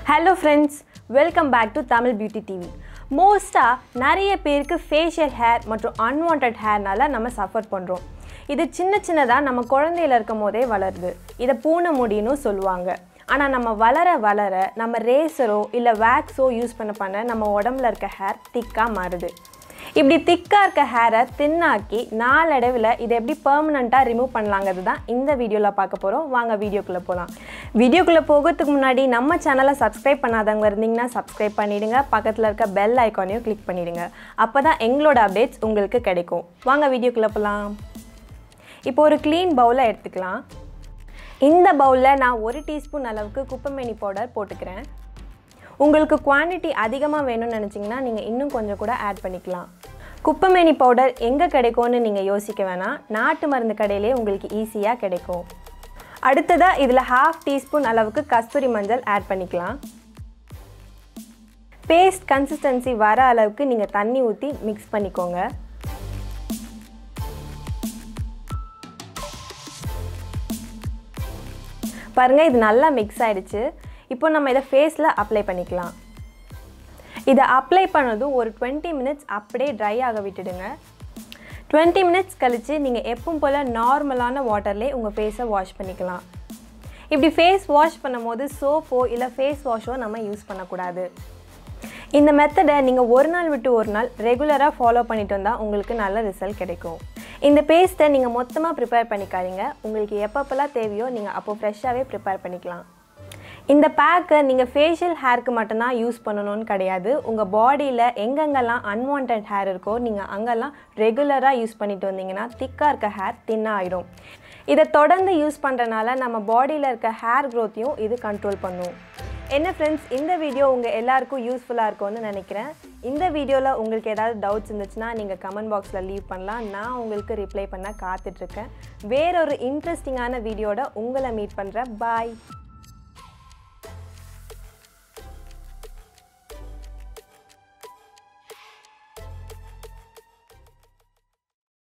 hello friends welcome back to Tamil beauty TV மோஸ்ட்டாக நிறைய பேருக்கு ஃபேஷியல் ஹேர் மற்றும் அன்வான்ட் ஹேர்னால நம்ம சஃபர் பண்ணுறோம் இது சின்ன சின்னதாக நம்ம குழந்தையில இருக்கும் போதே வளருது இதை பூனை முடின்னு சொல்லுவாங்க ஆனால் நம்ம வளர வளர நம்ம ரேசரோ இல்லை வேக்ஸோ யூஸ் பண்ண பண்ண நம்ம உடம்புல இருக்க ஹேர் திக்காக மாறுது இப்படி திக்காக இருக்க ஹேரை தின்னாக்கி நாளடைவில் இதை எப்படி பெர்மனண்ட்டாக ரிமூவ் பண்ணலாங்கிறது தான் இந்த வீடியோவில் பார்க்க போகிறோம் வாங்க வீடியோக்குள்ளே போகலாம் வீடியோக்குள்ளே போகிறதுக்கு முன்னாடி நம்ம சேனலை சப்ஸ்கிரைப் பண்ணாதவங்க இருந்தீங்கன்னா சப்ஸ்கிரைப் பண்ணிவிடுங்க பக்கத்தில் இருக்க பெல் ஐக்கானையும் கிளிக் பண்ணிவிடுங்க அப்போ தான் எங்களோட அப்டேட்ஸ் உங்களுக்கு கிடைக்கும் வாங்க வீடியோக்குள்ளே போகலாம் இப்போ ஒரு க்ளீன் பவுலை எடுத்துக்கலாம் இந்த பவுலில் நான் ஒரு டீஸ்பூன் அளவுக்கு குப்பைமேனி பவுடர் போட்டுக்கிறேன் உங்களுக்கு குவான்டிட்டி அதிகமாக வேணும்னு நினச்சிங்கன்னா நீங்கள் இன்னும் கொஞ்சம் கூட ஆட் பண்ணிக்கலாம் குப்பைமேனி பவுடர் எங்கே கிடைக்கும்னு நீங்கள் யோசிக்க வேணாம் நாட்டு மருந்து கடையிலே உங்களுக்கு ஈஸியாக கிடைக்கும் அடுத்ததாக இதில் ஹாஃப் டீஸ்பூன் அளவுக்கு கஸ்தூரி மஞ்சள் ஆட் பண்ணிக்கலாம் பேஸ்ட் கன்சிஸ்டன்சி வர அளவுக்கு நீங்கள் தண்ணி ஊற்றி மிக்ஸ் பண்ணிக்கோங்க பாருங்கள் இது நல்லா மிக்ஸ் ஆயிடுச்சு இப்போ நம்ம இதை ஃபேஸில் அப்ளை பண்ணிக்கலாம் இதை அப்ளை பண்ணதும் ஒரு டுவெண்ட்டி மினிட்ஸ் அப்படியே ட்ரை ஆக விட்டுடுங்க டுவெண்ட்டி மினிட்ஸ் கழித்து நீங்கள் எப்பவும் போல் நார்மலான வாட்டர்லேயே உங்கள் ஃபேஸை வாஷ் பண்ணிக்கலாம் இப்படி ஃபேஸ் வாஷ் பண்ணும்போது சோப்போ இல்லை ஃபேஸ் வாஷோ நம்ம யூஸ் பண்ணக்கூடாது இந்த மெத்தடை நீங்கள் ஒரு நாள் விட்டு ஒரு நாள் ரெகுலராக ஃபாலோ பண்ணிட்டு வந்தால் உங்களுக்கு நல்ல ரிசல்ட் கிடைக்கும் இந்த பேஸ்ட்டை நீங்கள் மொத்தமாக ப்ரிப்பேர் பண்ணிக்காதீங்க உங்களுக்கு எப்பப்பெல்லாம் தேவையோ நீங்கள் அப்போ ஃப்ரெஷ்ஷாகவே ப்ரிப்பேர் பண்ணிக்கலாம் இந்த பேக்கை நீங்கள் ஃபேஷியல் ஹேருக்கு மட்டும்தான் யூஸ் பண்ணணும்னு கிடையாது உங்கள் பாடியில் எங்கெங்கெல்லாம் அன்வான்ட் ஹேர் இருக்கோ நீங்கள் அங்கெல்லாம் ரெகுலராக யூஸ் பண்ணிட்டு வந்தீங்கன்னா திக்காக இருக்க ஹேர் தின்னாக ஆயிடும் இதை தொடர்ந்து யூஸ் பண்ணுறனால நம்ம பாடியில் இருக்க ஹேர் க்ரோத்தையும் இது கண்ட்ரோல் பண்ணும் என்ன ஃப்ரெண்ட்ஸ் இந்த வீடியோ உங்கள் எல்லாருக்கும் யூஸ்ஃபுல்லாக இருக்கும்னு நினைக்கிறேன் இந்த வீடியோவில் உங்களுக்கு ஏதாவது டவுட்ஸ் இருந்துச்சுன்னா நீங்கள் கமெண்ட் பாக்ஸில் லீவ் பண்ணலாம் நான் உங்களுக்கு ரிப்ளை பண்ண காத்துட்ருக்கேன் வேறொரு இன்ட்ரெஸ்டிங்கான வீடியோட உங்களை மீட் பண்ணுறேன் பாய்